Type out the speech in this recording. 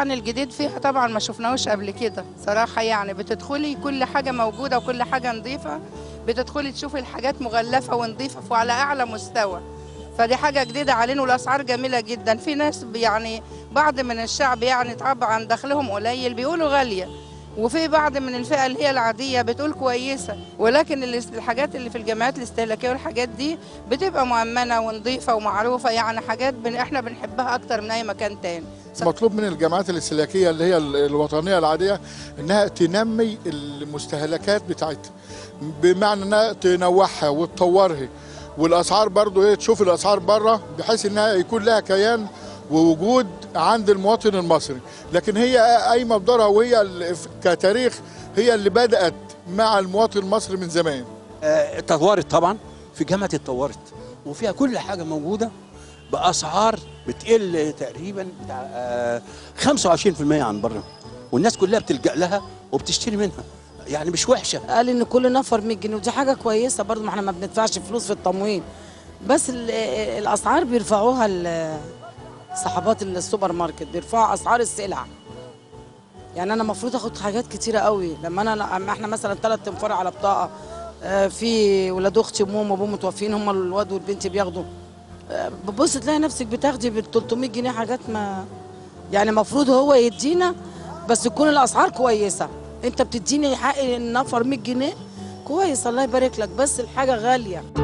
يعني الجديد فيها طبعا ما شفناهوش قبل كده صراحة يعني بتدخلي كل حاجة موجودة وكل حاجة نظيفة بتدخلي تشوفي الحاجات مغلفة ونظيفة وعلى أعلى مستوى فدي حاجة جديدة علينا والأسعار جميلة جدا في ناس يعني بعض من الشعب يعني طبعا دخلهم قليل بيقولوا غالية وفي بعض من الفئة اللي هي العادية بتقول كويسة ولكن الحاجات اللي في الجامعات الاستهلاكية والحاجات دي بتبقى مؤمنة ونظيفة ومعروفة يعني حاجات بن احنا بنحبها أكتر من أي مكان تاني مطلوب من الجامعات الاستهلاكيه اللي هي الوطنيه العاديه انها تنمي المستهلكات بتاعتها بمعنى انها تنوعها وتطورها والاسعار برضو ايه تشوف الاسعار بره بحيث انها يكون لها كيان ووجود عند المواطن المصري لكن هي قايمه بدورها وهي ال- كتاريخ هي اللي بدات مع المواطن المصري من زمان آه، اتطورت طبعا في جامعه اتطورت وفيها كل حاجه موجوده باسعار بتقل تقريبا بتاع آه، 25% عن بره والناس كلها بتلجا لها وبتشتري منها يعني مش وحشه قال ان كل نفر 100 جنيه ودي حاجه كويسه برضو ما احنا ما بندفعش فلوس في التموين بس ال- الاسعار بيرفعوها ال- صحابات السوبر ماركت بيرفعوا اسعار السلع يعني انا المفروض اخد حاجات كتيره قوي لما انا لما احنا مثلا ثلاث تنفار على بطاقه آه، في ولاد اختي وامهم وابوهم متوفين هم الواد والبنت بياخدوا آه، بتبص تلاقي نفسك بتاخدي بال 300 جنيه حاجات ما يعني المفروض هو يدينا بس تكون الاسعار كويسه انت بتديني حق النفر 100 جنيه كويس الله يبارك لك بس الحاجه غاليه